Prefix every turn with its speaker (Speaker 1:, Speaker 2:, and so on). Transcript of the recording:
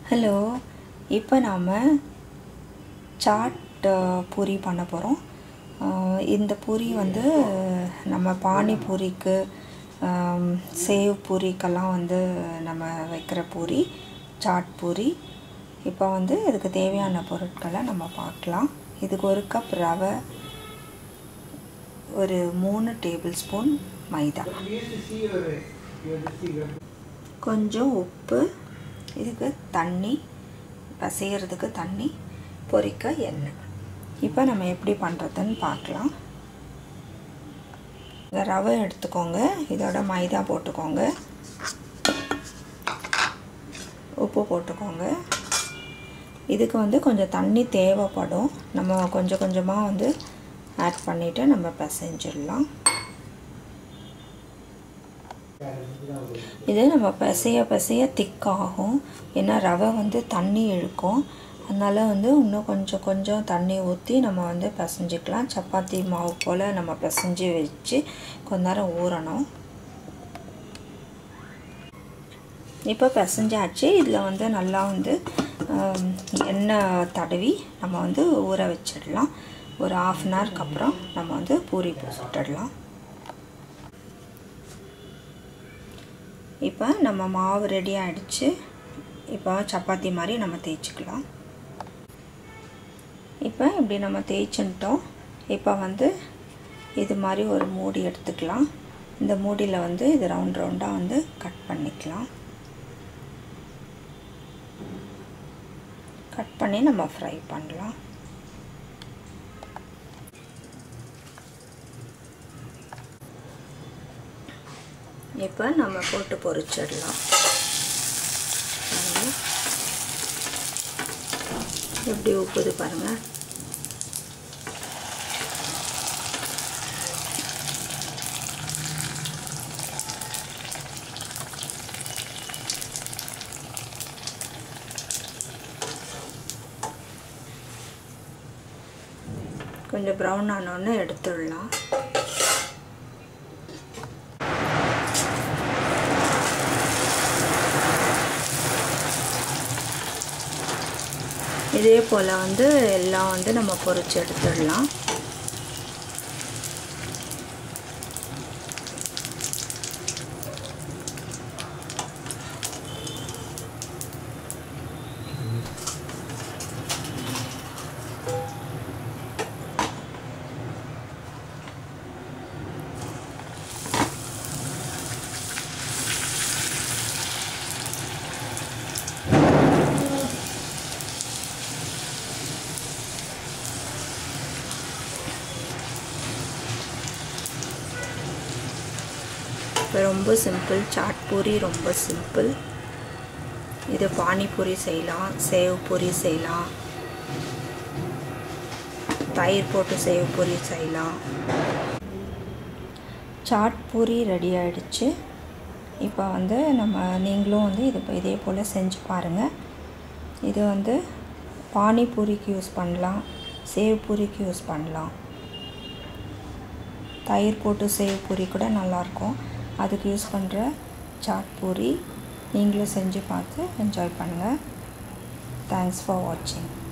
Speaker 1: Hello இப்போ நாம் chat puri பண்ண போகிறோம் இந்த பூரி வந்து நம்ம பானிபூரிக்கு ஆம், சேவ் பூரிக்கெல்லாம் வந்து நம்ம வைக்கிற பூரி சாட் பூரி இப்போ வந்து இதுக்கு தேவையான பொருட்களை நம்ம பார்க்கலாம் இதுக்கு ஒரு கப் ரவை ஒரு மூணு டேபிள் ஸ்பூன் மைதா கொஞ்சம் உப்பு இதுக்கு தண்ணி பசையறதுக்கு தண்ணி பொரிக்க எண்ணெய் இப்போ நம்ம எப்படி பண்ணுறதுன்னு பார்க்கலாம் இந்த ரவை எடுத்துக்கோங்க இதோட மைதா போட்டுக்கோங்க உப்பு போட்டுக்கோங்க இதுக்கு வந்து கொஞ்சம் தண்ணி தேவைப்படும் நம்ம கொஞ்சம் கொஞ்சமாக வந்து ஆட் பண்ணிவிட்டு நம்ம பிசைஞ்சிடலாம் இது நம்ம பிசைய பிசைய திக்காகும் ஏன்னா ரவை வந்து தண்ணி இழுக்கும் அதனால் வந்து இன்னும் கொஞ்சம் கொஞ்சம் தண்ணி ஊற்றி நம்ம வந்து பிசைஞ்சிக்கலாம் சப்பாத்தி மாவு போல் நம்ம பிசைஞ்சு வச்சு கொஞ்ச நேரம் ஊறணும் இப்போ பிசைஞ்சாச்சு இதில் வந்து நல்லா வந்து ஆம், எண்ணெய் தடவி நம்ம வந்து ஊற வச்சிடலாம் ஒரு ஆஃப் அன் ஹவருக்கு அப்புறம் நம்ம வந்து பூரி சுட்டுடலாம் இப்போ நம்ம மாவு ரெடி ஆகிடுச்சு இப்போ சப்பாத்தி மாதிரி நம்ம தேய்ச்சிக்கலாம் இப்போ இப்படி நம்ம தேய்ச்சின்ட்டோம் இப்போ வந்து இது மாதிரி ஒரு மூடி எடுத்துக்கலாம் இந்த மூடியில் வந்து இது ரவுண்ட் ரவுண்டாக வந்து கட் பண்ணிக்கலாம் கட் பண்ணி நம்ம ஃப்ரை பண்ணலாம் இப்போ நம்ம போட்டு பொரிச்சிடலாம் பாருங்க. எப்படி உப்புது பாருங்கள் கொஞ்சம் ப்ரௌன் ஆனோன்னு எடுத்துடலாம் இதே போல் வந்து எல்லாம் வந்து நம்ம பொரிச்சு எடுத்துடலாம் இப்போ ரொம்ப சிம்பிள் சாட் பூரி ரொம்ப சிம்பிள் இது பானிபூரி செய்யலாம் சேவ் பூரி செய்யலாம் தயிர் போட்டு சேவ் பூரி செய்யலாம் சாட் பூரி ரெடி ஆயிடுச்சு இப்போ வந்து நம்ம நீங்களும் வந்து இது இதே போல் செஞ்சு பாருங்கள் இது வந்து பானிபூரிக்கு யூஸ் பண்ணலாம் சேவ் பூரிக்கு யூஸ் பண்ணலாம் தயிர் போட்டு சேவ் பூரி கூட நல்லாயிருக்கும் அதுக்கு யூஸ் பண்ணுற சாட் பூரி நீங்களும் செஞ்சு பார்த்து என்ஜாய் பண்ணுங்கள் தேங்க்ஸ் ஃபார் வாட்சிங்